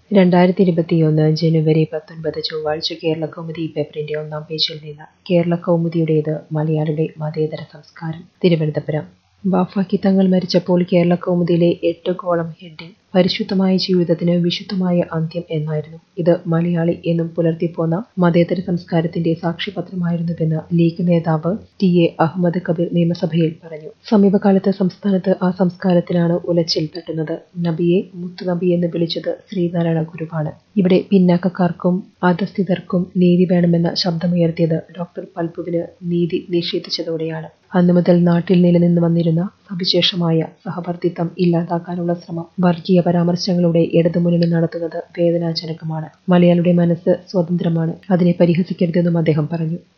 രണ്ടായിരത്തി ഇരുപത്തിയൊന്ന് ജനുവരി പത്തൊൻപത് ചൊവ്വാഴ്ച കേരള കൗമുദി പേപ്പറിന്റെ ഒന്നാം പേജിൽ നിന്ന് കേരള കൗമുദിയുടേത് മലയാളിയുടെ മതേതര സംസ്കാരം തിരുവനന്തപുരം ബാഫാക്കി തങ്ങൾ മരിച്ചപ്പോൾ കേരള കൗമുദിയിലെ എട്ട് കോളം ഹെഡിംഗ് പരിശുദ്ധമായ ജീവിതത്തിന് വിശുദ്ധമായ അന്ത്യം എന്നായിരുന്നു ഇത് മലയാളി എന്നും പുലർത്തിപ്പോന്ന മതേതര സംസ്കാരത്തിന്റെ സാക്ഷ്യപത്രമായിരുന്നുവെന്ന് ലീഗ് നേതാവ് ടി എ അഹമ്മദ് കബീർ നിയമസഭയിൽ പറഞ്ഞു സമീപകാലത്ത് സംസ്ഥാനത്ത് ആ സംസ്കാരത്തിനാണ് ഉലച്ചിൽ തട്ടുന്നത് നബിയെ മുത്തുനബി എന്ന് വിളിച്ചത് ശ്രീനാരായണ ഗുരുവാണ് ഇവിടെ പിന്നാക്കക്കാർക്കും അധസ്ഥിതർക്കും നീതി വേണമെന്ന ശബ്ദമുയർത്തിയത് ഡോക്ടർ പൽപുവിന് നീതി നിഷേധിച്ചതോടെയാണ് അന്നു മുതൽ നാട്ടിൽ നിലനിന്ന് വന്നിരുന്ന സവിശേഷമായ സഹവർത്തിത്വം ഇല്ലാതാക്കാനുള്ള ശ്രമം വർഗീയ പരാമർശങ്ങളുടെ ഇടതുമുന്നണി നടത്തുന്നത് വേദനാജനകമാണ് മലയാളിയുടെ മനസ്സ് സ്വതന്ത്രമാണ് അതിനെ പരിഹസിക്കരുതെന്നും അദ്ദേഹം പറഞ്ഞു